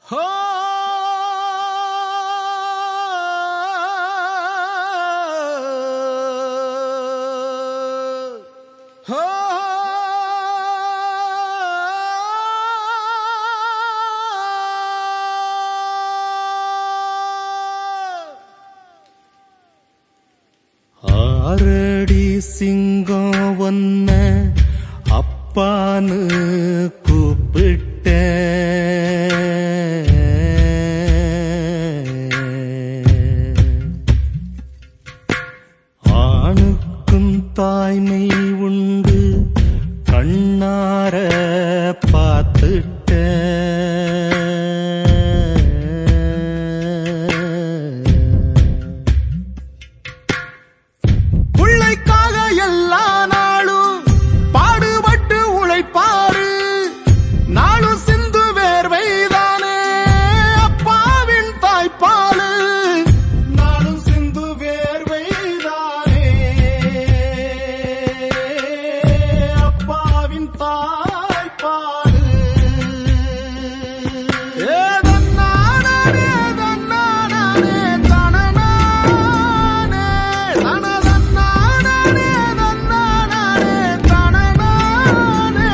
ஹோ ஹோ ஆரடி சிங்கம் ஒன்ன அப்பான்னு கூப்பிட்ட ஆணுக்கும் தாய்மை உண்டு கண்ணார பார்த்துட்ட பிள்ளைக்காக எல்லா நாளும் பாடுபட்டு உழைப்பாரு நாளும் சிந்து வேர்வைதானே அப்பாவின் தாய்ப்பாலு நாளும் சிந்து வேர்வைதானே அப்பாவின் தாய்ப்பாலு ஏ தன்னானே தன்னானே தனனானே தனதன்னானே தன்னானே தனனானே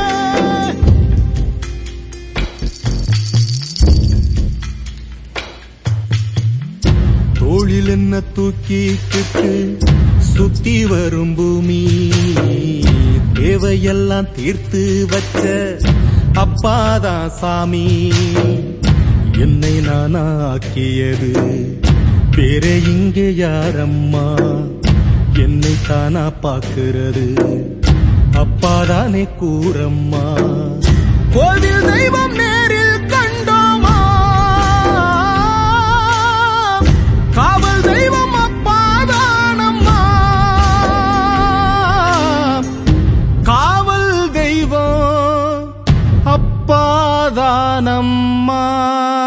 தோளில் என்ன தூக்கிக்கிட்டு சுத்தி வரும் பூமி தேவையெல்லாம் தீர்த்து வச்ச அப்பாதான் சாமி என்னை நானாக்கியது வேற இங்கே யாரம்மா என்னை தானா பாக்குறது அப்பாதானே கூறம்மா கோவில் தெய்வம் நேரில் கண்டோமா காவல் தெய்வம் அப்பாதானம்மா காவல் தெய்வம் அப்பாதானம்மா